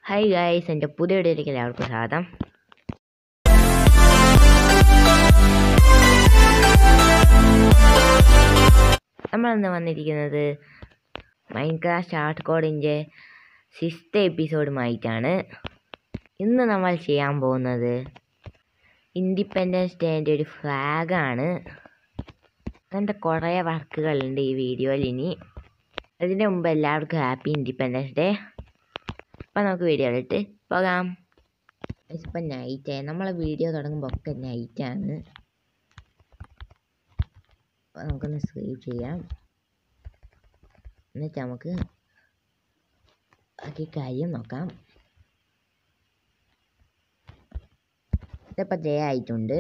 hi guys എൻ്റെ പുതിയ വീഡിയോയിലേക്ക് എല്ലാവർക്കും സ്വാഗതം നമ്മളിന്ന് വന്നിരിക്കുന്നത് മൈൻക്രാഫ്റ്റ് ആർട്ട് കോഡിൻ്റെ സിക്സ്ത് എപ്പിസോഡുമായിട്ടാണ് ഇന്ന് നമ്മൾ ചെയ്യാൻ പോകുന്നത് ഇൻഡിപെൻഡൻസ് ഡേൻ്റെ ഒരു ഫ്ലാഗാണ് അങ്ങനത്തെ കുറേ വർക്കുകളുണ്ട് ഈ വീഡിയോയിൽ ഇനി അതിൻ്റെ മുമ്പ് എല്ലാവർക്കും ഹാപ്പി ഇൻഡിപെൻഡൻസ് ഡേ അപ്പം നമുക്ക് വീഡിയോയിലിട്ട് പോകാം ഇപ്പം നൈറ്റായി നമ്മളെ വീഡിയോ തുടങ്ങുമ്പോൾ ഒക്കെ നൈറ്റാണ് അപ്പോൾ നമുക്കൊന്ന് സേവ് ചെയ്യാം എന്നിട്ട് നമുക്ക് ബാക്കി കാര്യം നോക്കാം ഇതിപ്പോൾ ഡേ ആയിട്ടുണ്ട്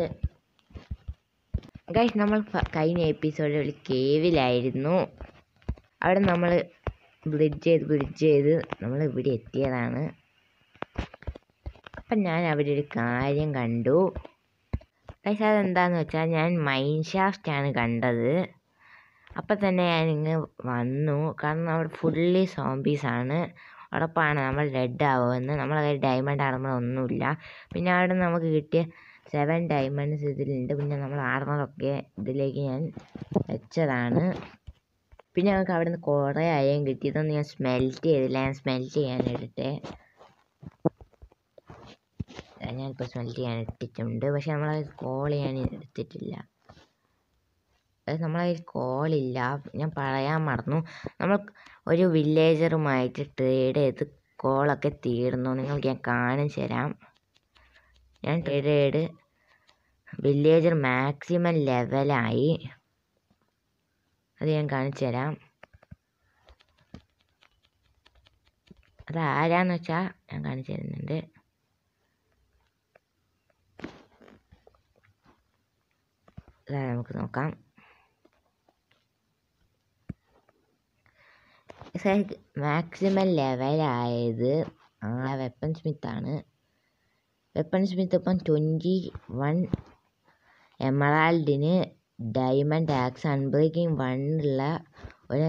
ഗൈസ് നമ്മൾ ഫ- കഴിഞ്ഞ എപ്പിസോഡിൽ ഒരു കേവിലായിരുന്നു അവിടെ നമ്മൾ ബ്രിഡ്ജ് ചെയ്ത് ബ്രിഡ്ജ് ചെയ്ത് നമ്മൾ ഇവിടെ എത്തിയതാണ് അപ്പം ഞാൻ അവിടെ ഒരു കാര്യം കണ്ടു പക്ഷേ അതെന്താന്ന് വെച്ചാൽ ഞാൻ മൈൻ ഷാഫ്റ്റ് ആണ് കണ്ടത് അപ്പം തന്നെ ഞാൻ ഇങ്ങ് വന്നു കാരണം അവിടെ ഫുള്ളി സോംബീസ് ആണ് ഉറപ്പാണ് നമ്മൾ റെഡ് ആവുമെന്ന് നമ്മളെ കയ്യിൽ ഡയമണ്ട് ആർമർ ഒന്നുമില്ല പിന്നെ അവിടെ നമുക്ക് കിട്ടിയ സെവൻ ഡയമണ്ട്സ് ഇതിലുണ്ട് പിന്നെ നമ്മൾ ആർമറൊക്കെ ഇതിലേക്ക് ഞാൻ വെച്ചതാണ് പിന്നെ നമുക്ക് അവിടെ നിന്ന് കുറേ അയം കിട്ടി ഇതൊന്നും ഞാൻ സ്മെൽറ്റ് ചെയ്തില്ല ഞാൻ സ്മെൽറ്റ് ചെയ്യാൻ ഇടട്ടെ ഞാനിപ്പോൾ സ്മെൽറ്റ് ചെയ്യാൻ ഇട്ടിട്ടുണ്ട് പക്ഷെ നമ്മളത് കോൾ ചെയ്യാൻ എടുത്തിട്ടില്ല അത് നമ്മളതിൽ കോളില്ല ഞാൻ പറയാൻ മറന്നു നമ്മൾ ഒരു വില്ലേജറുമായിട്ട് ട്രേഡ് ചെയ്ത് കോളൊക്കെ തീർന്നു നിങ്ങൾക്ക് ഞാൻ കാണിച്ചു തരാം ഞാൻ ട്രേഡ് ചെയ്ത് വില്ലേജർ മാക്സിമം ലെവലായി അത് ഞാൻ കാണിച്ചു തരാം അത് ആരാന്ന് വെച്ചാൽ ഞാൻ കാണിച്ചു തരുന്നുണ്ട് അതാ നമുക്ക് നോക്കാം മാക്സിമം ലെവലായത് ആ വെപ്പൺ സ്മിത്താണ് വെപ്പൺ സ്മിത്ത് ഇപ്പം ട്വൻറ്റി വൺ എമറാൾഡിന് ഡയമണ്ട് ആക്സ് അൺബ്രേക്കിംഗ് വണ്ണുള്ള ഒരു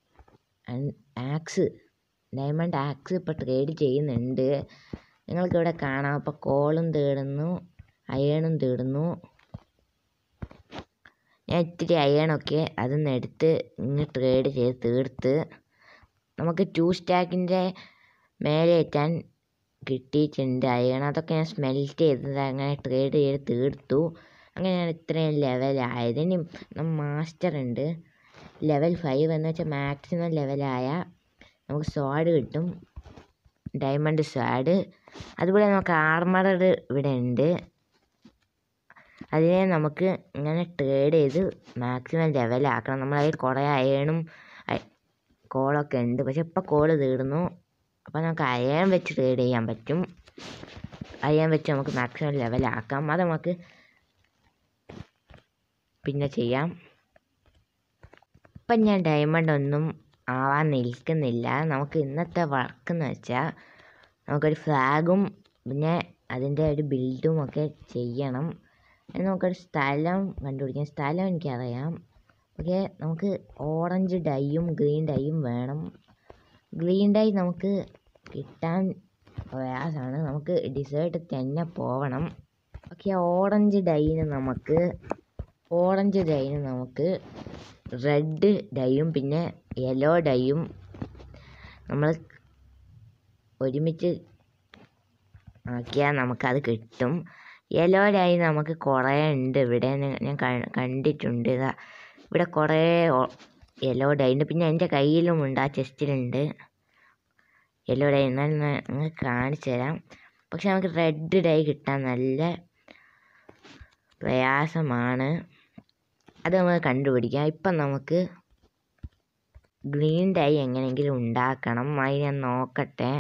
ആക്സ് ഡയമണ്ട് ആക്സ് ഇപ്പോൾ ട്രേഡ് ചെയ്യുന്നുണ്ട് നിങ്ങൾക്കിവിടെ കാണാം ഇപ്പോൾ കോളും തേടുന്നു അയേണും തേടുന്നു ഞാൻ ഇത്തിരി അയണൊക്കെ അതിൽ നിന്ന് എടുത്ത് ഇങ്ങ് ട്രേഡ് ചെയ്ത് തീർത്ത് നമുക്ക് ടു സ്റ്റാക്കിൻ്റെ മേലെ എത്താൻ കിട്ടിയിട്ടുണ്ട് അയൺ അതൊക്കെ ഞാൻ സ്മെൽറ്റ് ചെയ്തത് അങ്ങനെ ട്രേഡ് ചെയ്ത് തീർത്തു അങ്ങനെയാണ് ഇത്രയും ലെവലായത് ഇനി മാസ്റ്റർ ഉണ്ട് ലെവൽ ഫൈവ് എന്ന് വെച്ചാൽ മാക്സിമം ലെവലായ നമുക്ക് സ്വാഡ് കിട്ടും ഡയമണ്ട് സ്വാഡ് അതുപോലെ നമുക്ക് ആർമറഡ് ഇവിടെ ഉണ്ട് അതിനെ നമുക്ക് ഇങ്ങനെ ട്രേഡ് ചെയ്ത് മാക്സിമം ലെവലാക്കണം നമ്മളതിൽ കുറേ അയണും കോളൊക്കെ ഉണ്ട് പക്ഷെ ഇപ്പോൾ കോള് തീർന്നു അപ്പോൾ നമുക്ക് അയൺ വെച്ച് ട്രേഡ് ചെയ്യാൻ പറ്റും അയൺ വെച്ച് നമുക്ക് മാക്സിമം ലെവലാക്കാം അത് നമുക്ക് പിന്നെ ചെയ്യാം ഇപ്പം ഞാൻ ഡയമണ്ട് ഒന്നും ആവാൻ നിൽക്കുന്നില്ല നമുക്ക് ഇന്നത്തെ വർക്ക് എന്ന് വെച്ചാൽ നമുക്കൊരു ഫ്ലാഗും പിന്നെ അതിൻ്റെ ഒരു ബിൽഡും ഒക്കെ ചെയ്യണം ഇനി നമുക്കൊരു സ്ഥലം കണ്ടുപിടിക്കാം സ്ഥലം എനിക്കറിയാം ഓക്കെ നമുക്ക് ഓറഞ്ച് ഡൈയും ഗ്രീൻ ഡൈയും വേണം ഗ്രീൻ ഡൈ നമുക്ക് കിട്ടാൻ പ്രയാസമാണ് നമുക്ക് ഡിസേർട്ട് തന്നെ പോവണം ഓക്കെ ഓറഞ്ച് ഡൈന് നമുക്ക് ഓറഞ്ച് ഡൈന് നമുക്ക് റെഡ് ഡൈയും പിന്നെ യെല്ലോ ഡൈയും നമ്മൾ ഒരുമിച്ച് ആക്കിയാൽ നമുക്കത് കിട്ടും യെല്ലോ ഡൈ നമുക്ക് കുറേ ഉണ്ട് ഇവിടെ നി- ഞാൻ ക- കണ്ടിട്ടുണ്ട് ഇതാ ഇവിടെ കുറേ യെല്ലോ ഡൈ ഉണ്ട് പിന്നെ എൻ്റെ കയ്യിലും ഉണ്ട് ആ ചെസ്റ്റിലുണ്ട് യെല്ലോ ഡൈ എന്നാൽ ഞാൻ നിങ്ങൾക്ക് കാണിച്ചു തരാം പക്ഷെ നമുക്ക് റെഡ് ഡൈ കിട്ടാൻ നല്ല പ്രയാസമാണ് അത് നമുക്ക് കണ്ടുപിടിക്കാം ഇപ്പം നമുക്ക് ഗ്രീൻ ഡൈ എങ്ങനെയെങ്കിലും ഉണ്ടാക്കണം അത് ഞാൻ നോക്കട്ടെ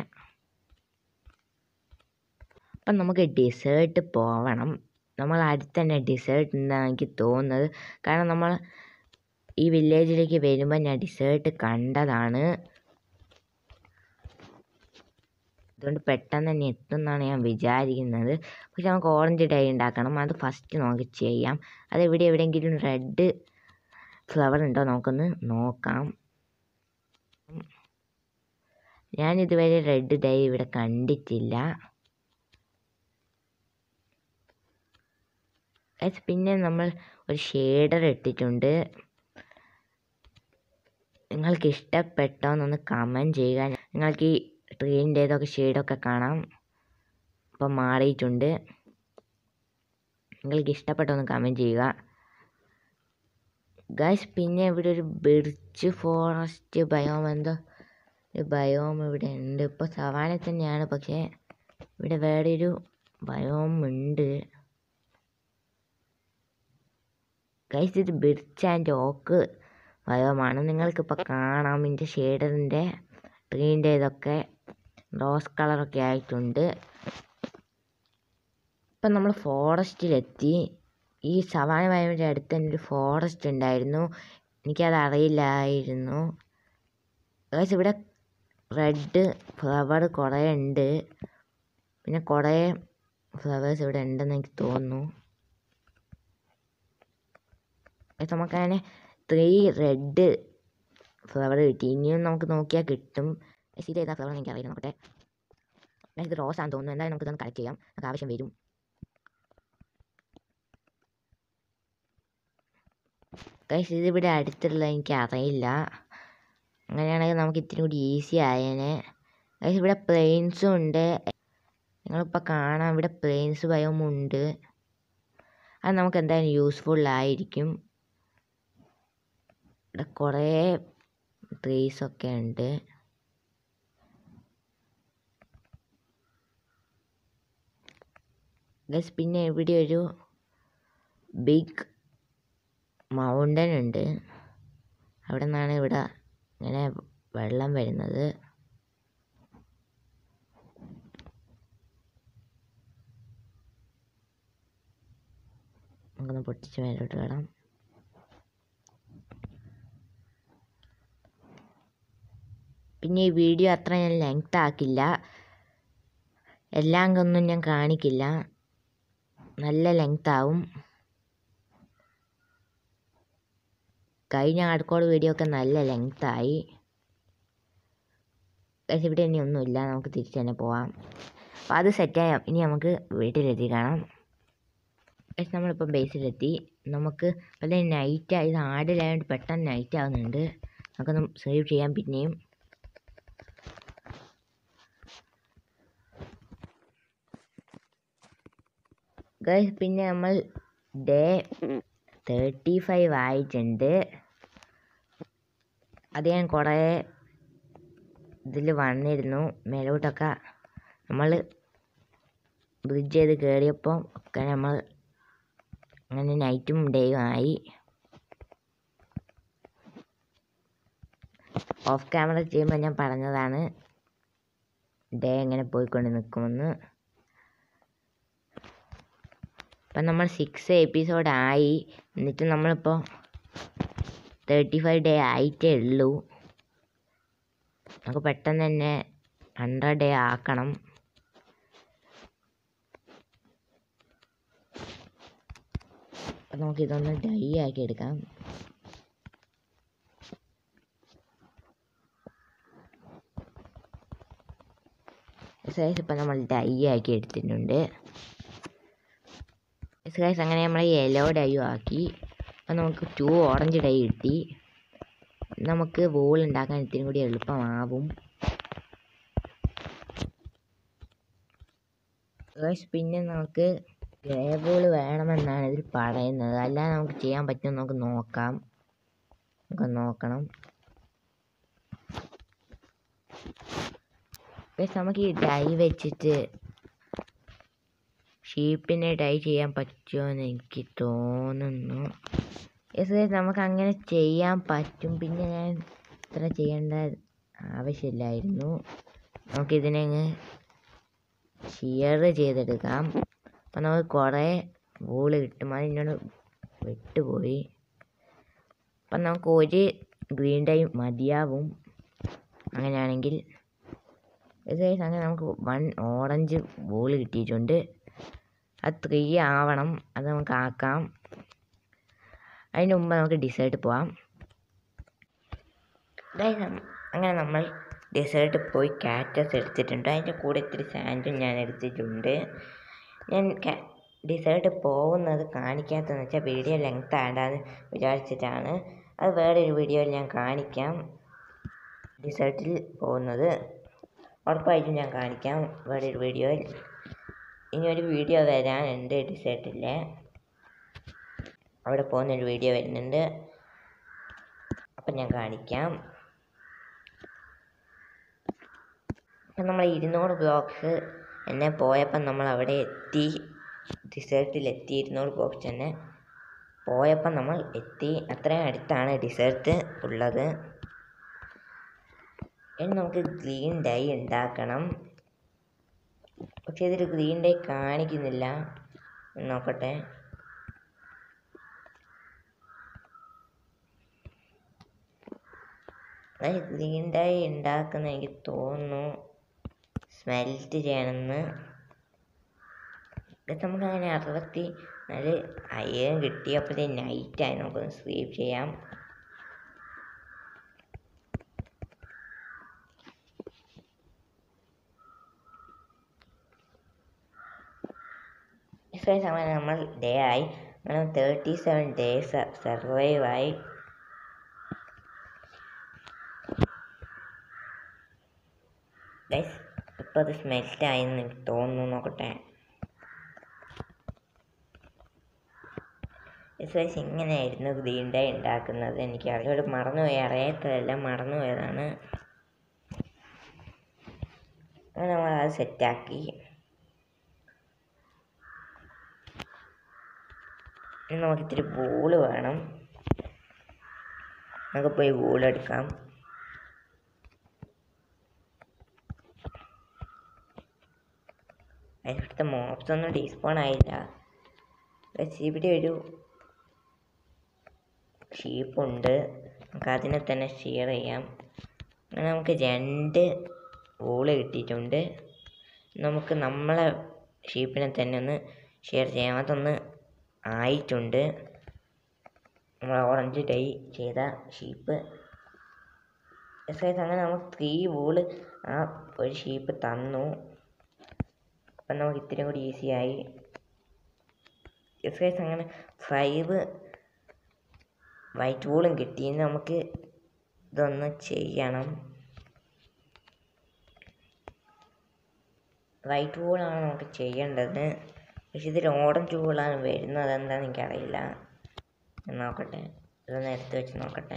അപ്പം നമുക്ക് ഡിസേർട്ട് പോവണം നമ്മൾ അടുത്ത് തന്നെ ഡിസേർട്ട് ഉണ്ടെന്നാണ് എനിക്ക് തോന്നുന്നത് കാരണം നമ്മൾ ഈ വില്ലേജിലേക്ക് വരുമ്പോൾ ഞാൻ ഡിസേർട്ട് കണ്ടതാണ് അതുകൊണ്ട് പെട്ടെന്ന് തന്നെ എത്തും എന്നാണ് ഞാൻ വിചാരിക്കുന്നത് പക്ഷെ നമുക്ക് ഓറഞ്ച് ഡൈ ഉണ്ടാക്കണം അത് ഫസ്റ്റ് നോക്കി ചെയ്യാം അത് ഇവിടെ എവിടെയെങ്കിലും റെഡ് ഫ്ലവർ ഉണ്ടോ നമുക്കൊന്ന് നോക്കാം ഞാൻ ഇതുവരെ റെഡ് ഡൈ ഇവിടെ കണ്ടിട്ടില്ല Guys, പിന്നെ നമ്മൾ ഒരു ഷെയ്ഡർ ഇട്ടിട്ടുണ്ട് നിങ്ങൾക്ക് ഇഷ്ടപ്പെട്ടോ എന്നൊന്ന് കമൻറ്റ് ചെയ്യുക നിങ്ങൾക്ക് ഈ ട്രീൻ്റേതൊക്കെ ഷെയ്ഡൊക്കെ കാണാം ഇപ്പം മാറിയിട്ടുണ്ട് നിങ്ങൾക്ക് ഇഷ്ടപ്പെട്ടോ ഒന്ന് കമൻറ്റ് ചെയ്യുക ഗൈസ് പിന്നെ ഇവിടെ ഒരു ബിർച്ച് ഫോറസ്റ്റ് ബയോം എന്തോ ഒരു ബയോം ഇവിടെ ഉണ്ട് ഇപ്പോൾ സവാന തന്നെയാണ് പക്ഷേ ഇവിടെ വേറെ ഒരു ബയോം ഉണ്ട് ഗൈസ് ഇത് ബിർച്ച് ആൻഡ് ഓക്ക് ബയോമാണ് നിങ്ങൾക്കിപ്പോൾ കാണാം ഇതിൻ്റെ ഷെയ്ഡറിൻ്റെ ട്രീൻ്റെ ഇതൊക്കെ റോസ് കളറൊക്കെ ആയിട്ടുണ്ട് ഇപ്പം നമ്മൾ ഫോറസ്റ്റിലെത്തി ഈ സവാന വയലിൻ്റെ അടുത്ത് തന്നെ ഒരു ഫോറസ്റ്റ് ഉണ്ടായിരുന്നു എനിക്കത് അറിയില്ലായിരുന്നു ഗൈസ് ഇവിടെ റെഡ് ഫ്ലവർ കുറേ ഉണ്ട് പിന്നെ കുറേ ഫ്ലവേഴ്സ് ഇവിടെ ഉണ്ടെന്ന് എനിക്ക് തോന്നുന്നു ഗൈസ് നമുക്കങ്ങനെ ത്രീ റെഡ് ഫ്ലവർ കിട്ടി ഇനിയും നമുക്ക് നോക്കിയാൽ കിട്ടും ഗൈസ് ഇത് ഏതാ ഫ്ലവർ എനിക്ക് അറിയില്ല നോക്കട്ടെ ഗൈസ് ഇത് റോസ് ആണെന്ന് തോന്നുന്നു എന്തായാലും നമുക്ക് ഇതൊന്ന് കളക്ട് ചെയ്യാം നമുക്ക് ആവശ്യം വരും ഗൈസ് ഇതിവിടെ അടുത്തുള്ള എനിക്ക് അറിയില്ല അങ്ങനെയാണെങ്കിൽ നമുക്ക് ഇത്തിരി കൂടി ഈസി ആയേനെ ഗൈസ് ഇവിടെ പ്ലെയിൻസും ഉണ്ട് നിങ്ങളിപ്പോൾ കാണാം ഇവിടെ പ്ലെയിൻസ് ഭയവും ഉണ്ട് അത് നമുക്ക് എന്തായാലും യൂസ്ഫുൾ ആയിരിക്കും ഇവിടെ കുറേ ട്രീസൊക്കെ ഉണ്ട് ഗൈസ് പിന്നെ ഇവിടെ ഒരു ബിഗ് മൗണ്ടൻ ഉണ്ട് അവിടെ നിന്നാണ് ഇവിടെ ഇങ്ങനെ വെള്ളം വരുന്നത് നമുക്കൊന്ന് പൊട്ടിച്ച് മേലോട്ട് കാണാം പിന്നെ ഈ വീഡിയോ അത്ര ഞാൻ ലെങ്ത് ആക്കില്ല എല്ലാം ഒന്നും ഞാൻ കാണിക്കില്ല നല്ല ലെങ്ത് ആവും കഴിഞ്ഞ ആർക്കോട് വീഡിയോ ഒക്കെ നല്ല ലെങ്ത് ആയി ഗൈസ് ഇവിടെ ഇനി ഒന്നുമില്ല നമുക്ക് തിരിച്ച് തന്നെ പോവാം അപ്പോൾ അത് സെറ്റായി ഇനി നമുക്ക് വീട്ടിലെത്തി കാണാം ഗൈസ് നമ്മളിപ്പോൾ ബേസിലെത്തി നമുക്ക് വല്ല നൈറ്റ് ഇത് ആടിലായതുകൊണ്ട് പെട്ടെന്ന് നൈറ്റ് ആവുന്നുണ്ട് നമുക്കൊന്ന് സേവ് ചെയ്യാം പിന്നെയും ഗൈസ് പിന്നെ നമ്മൾ ഡേ തേർട്ടി ഫൈവ് ആയിട്ടുണ്ട് അത് ഞാൻ കുറേ ഇതിൽ വന്നിരുന്നു മേലോട്ടൊക്കെ നമ്മൾ ബ്രിഡ്ജ് ചെയ്ത് കയറിയപ്പോൾ ഒക്കെ നമ്മൾ അങ്ങനെ നൈറ്റും ഡേയും ആയി ഓഫ് ക്യാമറ ചെയ്യുമ്പോൾ ഞാൻ പറഞ്ഞതാണ് ഡേ എങ്ങനെ പോയിക്കൊണ്ട് നിൽക്കുമെന്ന് ഇപ്പം നമ്മൾ സിക്സ് എപ്പിസോഡായി എന്നിട്ട് നമ്മളിപ്പോൾ തേർട്ടി ഫൈവ് ഡേ ആയിട്ടേ ഉള്ളൂ നമുക്ക് പെട്ടെന്ന് തന്നെ ഹൺഡ്രഡ് ഡേ ആക്കണം അപ്പം നമുക്ക് ഇതൊന്ന് ഡൈ ആക്കി എടുക്കാം സൈസ് ഇപ്പം നമ്മൾ ഡൈ ആക്കി എടുത്തിട്ടുണ്ട് ഗൈസ് അങ്ങനെ നമ്മൾ യെല്ലോ ഡൈയും ആക്കി അപ്പം നമുക്ക് ടു ഓറഞ്ച് ഡൈ കിട്ടി നമുക്ക് വോൾ ഉണ്ടാക്കാൻ ഇത്തിരി കൂടി എളുപ്പമാവും ഗൈസ് പിന്നെ നമുക്ക് ഗ്രേ ബോൾ വേണമെന്നാണ് ഇതിൽ പറയുന്നത് അല്ലാതെ നമുക്ക് ചെയ്യാൻ പറ്റുമോ നമുക്ക് നോക്കാം നമുക്ക് നോക്കണം ഗൈസ് നമുക്ക് ഈ ഡൈ വെച്ചിട്ട് ഷീപ്പിനെ ഡൈ ചെയ്യാൻ പറ്റുമോ എന്ന് എനിക്ക് തോന്നുന്നു യെസ് ഗൈസ് നമുക്ക് അങ്ങനെ ചെയ്യാൻ പറ്റും പിന്നെ ഞാൻ ഇത്ര ചെയ്യേണ്ട ആവശ്യമില്ലായിരുന്നു നമുക്കിതിനെ അങ്ങ് ഷിയർ ചെയ്തെടുക്കാം അപ്പം നമുക്ക് കുറേ ബോൾ കിട്ടും അത് എന്നോട് വിട്ടുപോയി അപ്പം നമുക്ക് ഒരു ഗ്രീൻ ടൈം മതിയാവും അങ്ങനെയാണെങ്കിൽ ഗൈസ് അങ്ങനെ നമുക്ക് വൺ ഓറഞ്ച് ബോൾ കിട്ടിയിട്ടുണ്ട് അത് ത്രീ ആവണം അത് നമുക്ക് ആക്കാം അതിന് മുമ്പ് നമുക്ക് ഡിസൈഡ് പോവാം ഗൈസ് അങ്ങനെ നമ്മൾ ഡെസേർട്ട് പോയി കാറ്റസ് എടുത്തിട്ടുണ്ട് അതിൻ്റെ കൂടെ ഇത്തിരി സാൻഡും ഞാൻ എടുത്തിട്ടുണ്ട് ഞാൻ ഡിസേർട്ട് പോകുന്നത് കാണിക്കാത്തതെന്ന് വെച്ചാൽ വീഡിയോ ലെങ്ത് ആണ്ടാന്ന് വിചാരിച്ചിട്ടാണ് അത് വേറൊരു വീഡിയോയിൽ ഞാൻ കാണിക്കാം ഡിസേർട്ടിൽ പോകുന്നത് ഉറപ്പായിട്ടും ഞാൻ കാണിക്കാം വേറൊരു വീഡിയോയിൽ ഇനി ഒരു വീഡിയോ വരാനുണ്ട് ഡിസേർട്ടിലെ അവിടെ പോകുന്നൊരു വീഡിയോ വരുന്നുണ്ട് അപ്പം ഞാൻ കാണിക്കാം അപ്പം നമ്മൾ ഇരുന്നൂറ് ബ്ലോക്സ് എന്നെ പോയപ്പം നമ്മൾ അവിടെ എത്തി ഡിസേർട്ടിലെത്തി ഇരുന്നൂറ് ബ്ലോക്സ് തന്നെ പോയപ്പം നമ്മൾ എത്തി അത്രയും അടുത്താണ് ഡിസേർട്ട് ഉള്ളത് ഇനി നമുക്ക് ഗ്രീൻ ഡൈ ഉണ്ടാക്കണം പക്ഷെ ഇതിൽ ഗ്രീൻ ഡൈ കാണിക്കുന്നില്ല നോക്കട്ടെ അത് ഗ്രീൻ ഡൈ ഉണ്ടാക്കുന്ന എനിക്ക് തോന്നുന്നു സ്മെൽറ്റ് ചെയ്യണമെന്ന് നമുക്ക് അങ്ങനെ അറുപത്തി നാല് അയ്യം കിട്ടിയപ്പോഴത്തേ നൈറ്റായി നമുക്കൊന്ന് സ്വീപ്പ് ചെയ്യാം ഇത്രയും സമയം നമ്മൾ ഡേ ആയി നമ്മൾ തേർട്ടി സെവൻ ഡേയ്സ് സർവൈവ് ആയി ഗൈസ് ഇപ്പോൾ അത് സ്മെൽറ്റ് ആയെന്ന് എനിക്ക് തോന്നുന്നു നോക്കട്ടെ ഗൈസ് ഇങ്ങനെയായിരുന്നു ഗ്രീൻ ഡേ ഉണ്ടാക്കുന്നത് എനിക്ക് അറിയോട് മറന്നുപോയി അറിയാത്തതല്ല മറന്നുപോയതാണ് അങ്ങനെ നമ്മൾ അത് സെറ്റാക്കി ഇനി നമുക്ക് ഇത്തിരി ബോൾ വേണം നമുക്ക് പോയി ബോൾ എടുക്കാം ഇവിടുത്തെ മോപ്സ് ഒന്നും ഡീസ്പോൺ ആയില്ല പക്ഷേ ഇവിടെ ഒരു ഷീപ്പുണ്ട് നമുക്ക് അതിനെ തന്നെ ഷെയർ ചെയ്യാം അങ്ങനെ നമുക്ക് രണ്ട് വൂള് കിട്ടിയിട്ടുണ്ട് നമുക്ക് നമ്മളെ ഷീപ്പിനെ തന്നെ ഒന്ന് ഷെയർ ചെയ്യാം അതൊന്ന് ആയിട്ടുണ്ട് നമ്മൾ ഓറഞ്ച് ഡൈ ചെയ്ത ഷീപ്പ് അങ്ങനെ നമുക്ക് ത്രീ വൂള് ആ ഒരു ഷീപ്പ് തന്നു അപ്പം നമുക്ക് ഇത്തിരി കൂടി ഈസി ആയി എസ് അങ്ങനെ ഫൈവ് വൈറ്റ് വൂളും കിട്ടി ഇനി നമുക്ക് ഇതൊന്ന് ചെയ്യണം വൈറ്റ് വൂളാണ് നമുക്ക് ചെയ്യേണ്ടത് പക്ഷെ ഇതിൽ ഓറഞ്ച് വൂളാണ് വരുന്നത് എന്താണെന്ന് എനിക്കറിയില്ല ഞാൻ നോക്കട്ടെ ഇതൊന്ന് എടുത്ത് വെച്ച് നോക്കട്ടെ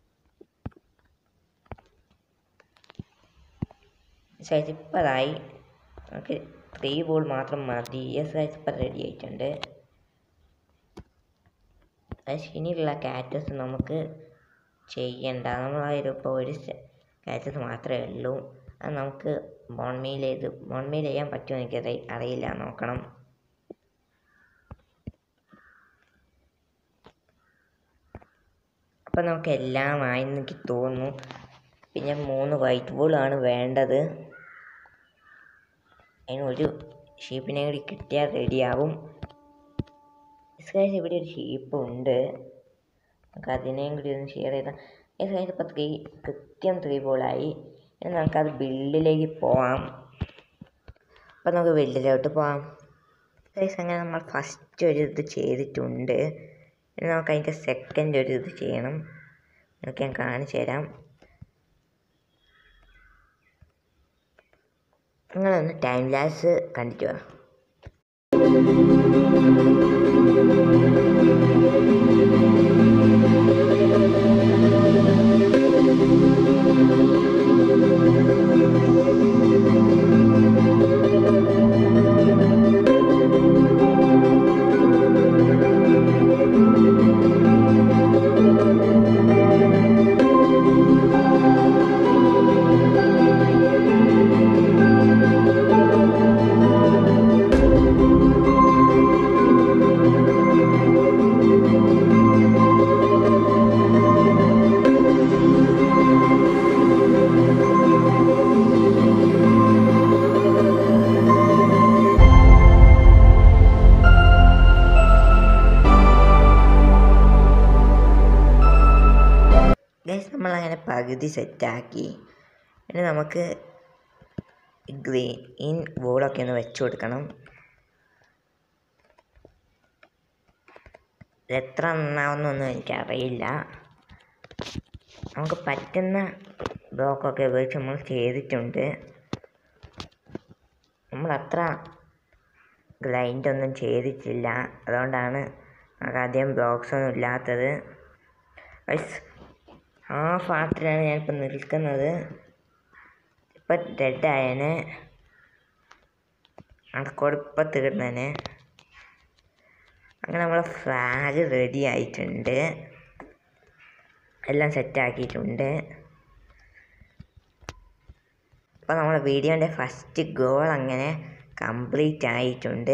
സൈസ് ഇപ്പം അതായി നമുക്ക് ത്രീ ബോൾ മാത്രം മതി എസ് സൈസ് ഇപ്പം റെഡി ആയിട്ടുണ്ട് ഇനിയുള്ള കാറ്റസ് നമുക്ക് ചെയ്യണ്ട നമ്മളായാലും ഇപ്പോൾ ഒരു കാറ്റസ് മാത്രമേ ഉള്ളൂ അത് നമുക്ക് ബോൺമെയിൽ ചെയ്ത് ബോൺമെയിൽ ചെയ്യാൻ പറ്റുമോ എനിക്ക് അറിയില്ല നോക്കണം അപ്പം നമുക്ക് എല്ലാം ആയെന്ന് എനിക്ക് തോന്നുന്നു പിന്നെ മൂന്ന് വൈറ്റ് ബോളാണ് വേണ്ടത് അതിന് ഒരു ഷീപ്പിനെ കൂടി കിട്ടിയാൽ റെഡിയാവും ഗൈസ് ഇവിടെ ഒരു ഷീപ്പ് ഉണ്ട് നമുക്ക് അതിനെയും കൂടി ഒന്ന് ഷെയർ ചെയ്താൽ ഗൈസ് ഇപ്പോൾ ത്രീ കൃത്യം ത്രീ ബോളായി ഇനി നമുക്കത് ബിൽഡിലേക്ക് പോവാം അപ്പോൾ നമുക്ക് ബിൽഡിലോട്ട് പോവാം ഗൈസ് അങ്ങനെ നമ്മൾ ഫസ്റ്റ് ഒരു ഇത് ചെയ്തിട്ടുണ്ട് ഇനി നമുക്ക് അതിൻ്റെ സെക്കൻഡ് ഒരു ഇത് ചെയ്യണം നമുക്ക് ഞാൻ കാണിച്ചു തരാം നിങ്ങളൊന്ന് ടൈം ലാസ് കണ്ടിട്ട് വാ ഗൈസ് നമ്മളങ്ങനെ പകുതി സെറ്റാക്കി ഇനി നമുക്ക് ഗ്രീൻ വോളൊക്കെ ഒന്ന് വെച്ച് കൊടുക്കണം ഇത് എത്ര നന്നാവുന്നൊന്നും എനിക്കറിയില്ല നമുക്ക് പറ്റുന്ന ബ്ലോക്കൊക്കെ ഉപയോഗിച്ച് നമ്മൾ ചെയ്തിട്ടുണ്ട് നമ്മൾ അത്ര ഗ്രൈൻഡ് ഒന്നും ചെയ്തിട്ടില്ല അതുകൊണ്ടാണ് നമുക്ക് അധികം ബ്ലോക്സ് ഒന്നും ഇല്ലാത്തത് ആ ഭാഗത്തിലാണ് ഞാനിപ്പോൾ നിൽക്കുന്നത് ഇപ്പം ഡെഡ് ആയനെ അടക്കോട് ഇപ്പം തീർന്നേനെ അങ്ങനെ നമ്മളെ ഫ്ലാഗ് റെഡി ആയിട്ടുണ്ട് എല്ലാം സെറ്റാക്കിയിട്ടുണ്ട് അപ്പോൾ നമ്മുടെ വീഡിയോൻ്റെ ഫസ്റ്റ് ഗോൾ അങ്ങനെ കംപ്ലീറ്റ് ആയിട്ടുണ്ട്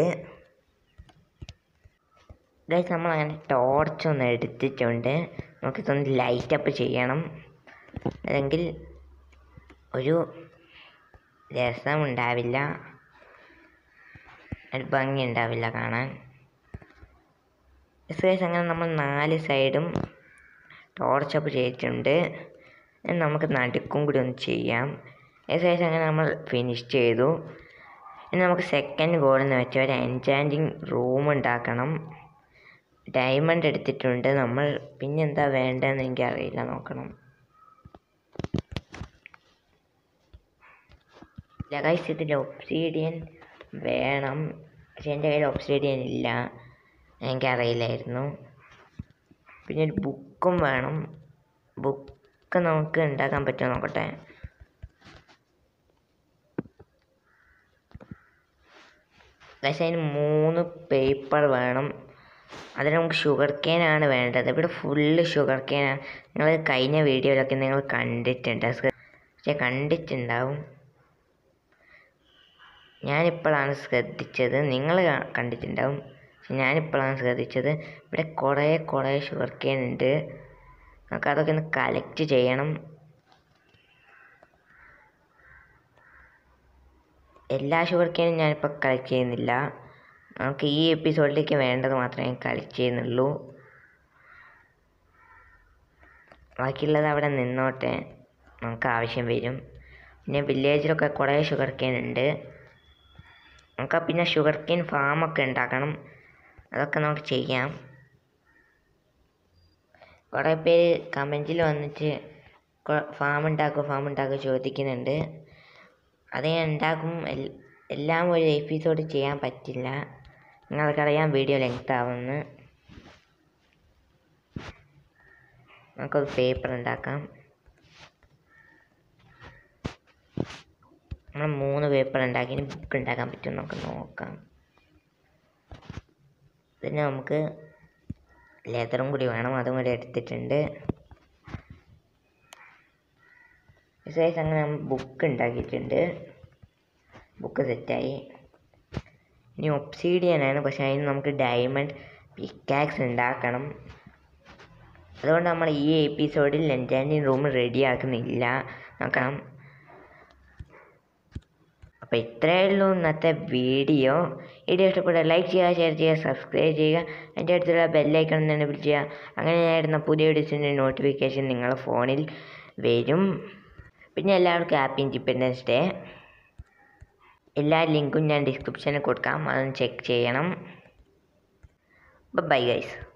ഗൈസ് നമ്മൾ അങ്ങനെ ടോർച്ച് ഒന്ന് എടുത്തിട്ടുണ്ട് നമുക്കിതൊന്ന് ലൈറ്റ് അപ്പ് ചെയ്യണം അല്ലെങ്കിൽ ഒരു രസമുണ്ടാവില്ല ഒരു ഭംഗി ഉണ്ടാവില്ല കാണാൻ ഗൈസ് അങ്ങനെ നമ്മൾ നാല് സൈഡും ടോർച്ച് അപ്പ് ചെയ്തിട്ടുണ്ട് ഇനി നമുക്ക് നടുക്കും കൂടി ഒന്ന് ചെയ്യാം ഏകദേശം അങ്ങനെ നമ്മൾ ഫിനിഷ് ചെയ്തു ഇനി നമുക്ക് സെക്കൻഡ് ഗോൾ എന്ന് വെച്ചാൽ ഒരു എൻചാൻറ്റിങ് റൂം ഉണ്ടാക്കണം ഡയമണ്ട് എടുത്തിട്ടുണ്ട് നമ്മൾ പിന്നെന്താ വേണ്ടതെന്ന് എനിക്കറിയില്ല നോക്കണം ലഗൈസ് ഇതിൽ ഒബ്സീഡിയൻ വേണം പക്ഷെ എൻ്റെ കയ്യിൽ ഒബ്സീഡിയൻ ഇല്ല എനിക്കറിയില്ലായിരുന്നു പിന്നെ ഒരു ബുക്കും വേണം ബുക്ക് നമുക്ക് ഉണ്ടാക്കാൻ പറ്റുമോ നോക്കട്ടെ പക്ഷേ അതിന് മൂന്ന് പേപ്പർ വേണം അതിന് നമുക്ക് ഷുഗർ ആണ് വേണ്ടത് ഇവിടെ ഫുള്ള് ഷുഗർ ആണ് നിങ്ങൾ കഴിഞ്ഞ വീഡിയോയിലൊക്കെ നിങ്ങൾ കണ്ടിട്ടുണ്ട് പക്ഷെ കണ്ടിട്ടുണ്ടാവും ഞാനിപ്പോഴാണ് ശ്രദ്ധിച്ചത് നിങ്ങൾ കണ്ടിട്ടുണ്ടാവും പക്ഷെ ഞാനിപ്പോഴാണ് ശ്രദ്ധിച്ചത് ഇവിടെ കുറേ കുറേ ഷുഗർ കെയിൻ ഉണ്ട് നമുക്ക് അതൊക്കെ ഒന്ന് കളക്ട് ചെയ്യണം എല്ലാ ഷുഗർ കെയിനും ഞാനിപ്പോൾ കളക്ട് ചെയ്യുന്നില്ല നമുക്ക് ഈ എപ്പിസോഡിലേക്ക് വേണ്ടത് മാത്രമേ കളക്ട് ചെയ്യുന്നുള്ളൂ ബാക്കിയുള്ളത് അവിടെ നിന്നോട്ടെ നമുക്ക് ആവശ്യം വരും പിന്നെ വില്ലേജിലൊക്കെ കുറേ ഷുഗർ കെയിൻ ഉണ്ട് നമുക്ക് പിന്നെ ഷുഗർ കെയിൻ ഫാമൊക്കെ ഉണ്ടാക്കണം അതൊക്കെ നമുക്ക് ചെയ്യാം കുറേ പേര് കമൻറ്റിൽ വന്നിട്ട് ഫാം ഉണ്ടാക്കുക ഫാം ഉണ്ടാക്കുക ചോദിക്കുന്നുണ്ട് അത് ഞാൻ ഉണ്ടാക്കും എല്ലാം ഒരു എപ്പിസോഡ് ചെയ്യാൻ പറ്റില്ല നിങ്ങൾക്കറിയാം വീഡിയോ ലെങ്ത് ആവുമെന്ന് നമുക്കൊരു പേപ്പർ ഉണ്ടാക്കാം നമ്മൾ മൂന്ന് പേപ്പർ ഉണ്ടാക്കി ഇനി ബുക്ക് ഉണ്ടാക്കാൻ പറ്റും നമുക്ക് നോക്കാം പിന്നെ നമുക്ക് ലെതറും കൂടി വേണം അതും കൂടി എടുത്തിട്ടുണ്ട് സൈസ് അങ്ങനെ നമ്മൾ ബുക്ക് ഉണ്ടാക്കിയിട്ടുണ്ട് ബുക്ക് സെറ്റായി ഇനി ഒബ്സീഡിയനാണ് പക്ഷെ അതിന് നമുക്ക് ഡയമണ്ട് പിക്കാക്സ് ഉണ്ടാക്കണം അതുകൊണ്ട് നമ്മൾ ഈ എപ്പിസോഡിൽ ലെൻറ്റാൻറ്റിൻ റൂം റെഡി ആക്കുന്നില്ല നോക്കാം അപ്പോൾ ഇത്രയേ ഉള്ളൂ ഇന്നത്തെ വീഡിയോ വീഡിയോ ഇഷ്ടപ്പെട്ടാൽ ലൈക്ക് ചെയ്യുക ഷെയർ ചെയ്യുക സബ്സ്ക്രൈബ് ചെയ്യുക എൻ്റെ അടുത്തുള്ള ബെല്ലൈക്കൺ തന്നെ വിളിക്കുക അങ്ങനെ ഞാൻ ഇടുന്ന പുതിയ വീഡിയോസിൻ്റെ നോട്ടിഫിക്കേഷൻ നിങ്ങളുടെ ഫോണിൽ വരും പിന്നെ എല്ലാവർക്കും ഹാപ്പി ഇൻഡിപെൻഡൻസ് ഡേ എല്ലാ ലിങ്കും ഞാൻ ഡിസ്ക്രിപ്ഷനിൽ കൊടുക്കാം അതൊന്ന് ചെക്ക് ചെയ്യണം ബൈ ഗൈസ്